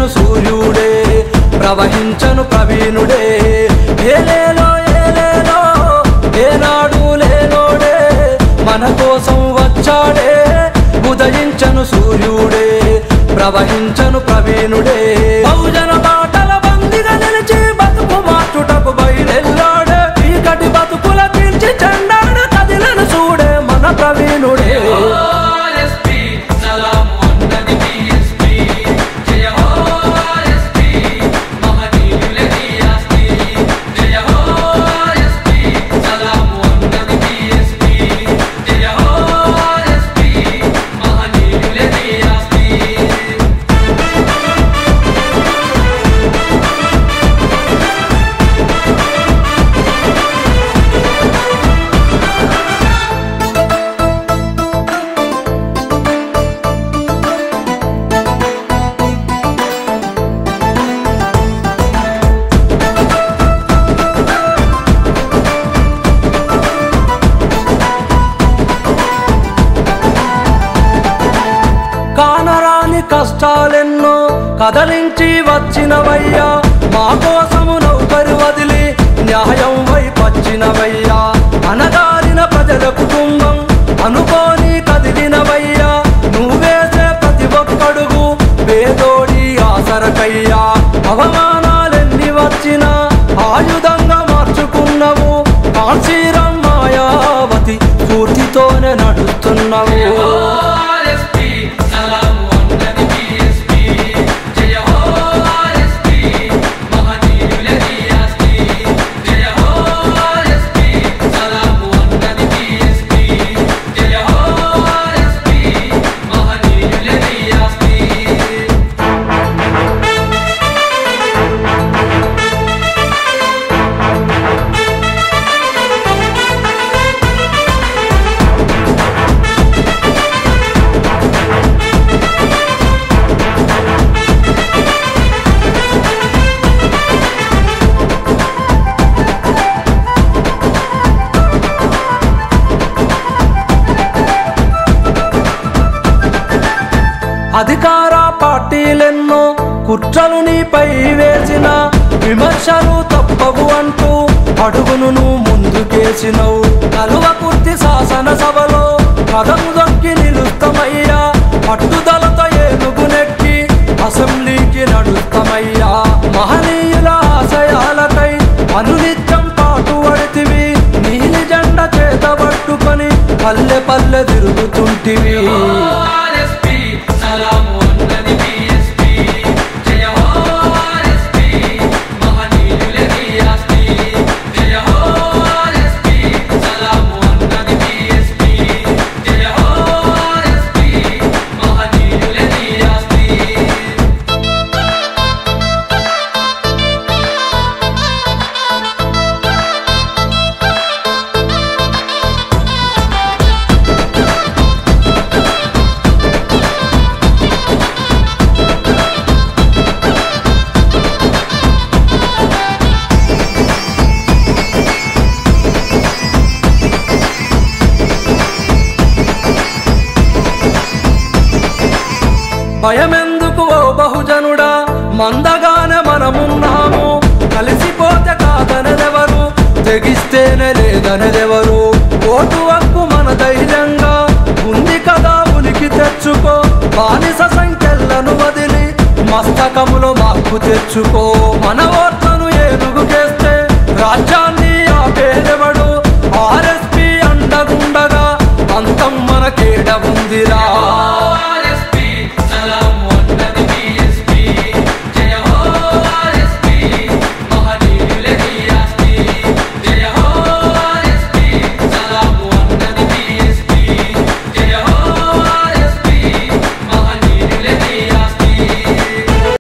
ఉదయించను సూర్యుడే ప్రవహించను ప్రవీణుడే ఏలేలో ఏలేలో ఏనాడు లేనోడే మన కోసం వచ్చాడే ఉదయించను సూర్యుడే ప్రవహించను ప్రవీణుడే బహుజన బాటల బందిగా నిలిచి బతుకు మార్చుటకు బయలెల్లాడే చీకటి బతుకుల తీర్చి చెండాడ కదిలను చూడే మన ప్రవీణుడే ఓఆర్ఎస్పీ సలాము అన్నది బీఎస్పీ జయ ఓఆర్ఎస్పీ మహనీయులే నీ ఆస్తి జయ ఓఆర్ఎస్పీ సలాము అన్నది బీఎస్పీ జయ ఓఆర్ఎస్పీ మహనీయులే నీ ఆస్తి కానరాని కష్టాలెన్నో కదలించి వచ్చినవయ్యా మా కోసము నౌకరు వదిలి న్యాయం వైపచ్చినవయ్యా అనగారిన ప్రజల కుటుంబం అనుకోని కదిలినవయ్యా నువ్వేసే ప్రతి ఒక్కడుగు పేదోడి ఆసరకయ్యా అవమానాలెన్ని వచ్చినా ఆయుధంగా మార్చుకున్నవు కాశీరం మాయావతి స్ఫూర్తితోనే నడుస్తున్నావు ఓఆర్ఎస్పీ సలాము అన్నది బీఎస్పీ జయ ఓఆర్ఎస్పీ మహనీయులే నీ ఆస్తి జయ ఓఆర్ఎస్పీ సలాము అన్నది బీఎస్పీ జయ ఓఆర్ఎస్పీ మహనీయులే నీ ఆస్తి అధికార పార్టీలెన్నో కుట్రలు నీపై వేసిన విమర్శలు తప్పవు అంటూ అడుగును నువ్వు ముందుకేసినవు కలువ కుర్తి శాసన సభలో కదము దొక్కి నిలుస్తామయ్యా పట్టుదలతో ఏనుగు నెక్కి అసెంబ్లీకి నడుస్తామయ్యా మహనీయుల ఆశయాలకై అనునిత్యం పాటుపడితివి నీలి జెండ చేత పట్టుకొని పల్లె పల్లె తిరుగుతుంటివి ఓఆర్ఎస్పీ సలాము అన్నది బీఎస్పీ జయ ఓఆర్ఎస్పీ మహనీయులే నీ ఆస్తి జయ ఓఆర్ఎస్పీ సలాము అన్నది బీఎస్పీ జయ ఓఆర్ఎస్పీ మహనీయులే నీ ఆస్తి భయమెందుకు ఓ బహుజనుడా మందగానే మనమున్నాము కలిసిపోతే కాదనదెవరు తెగిస్తేనే లేదనదెవరు ఓటు హక్కు మన ధైర్యంగా ఉంది కదా ఉనికి తెచ్చుకో బానిస సంఖ్యలను వదిలి మస్తకములో మార్పు తెచ్చుకో మన ఓట్లను ఏనుగుకేస్తే రాజ్యాన్ని ఆపేదెవడు ఆర్ఎస్పి అండగుండగా అంతం మనకేడ ఉందిరా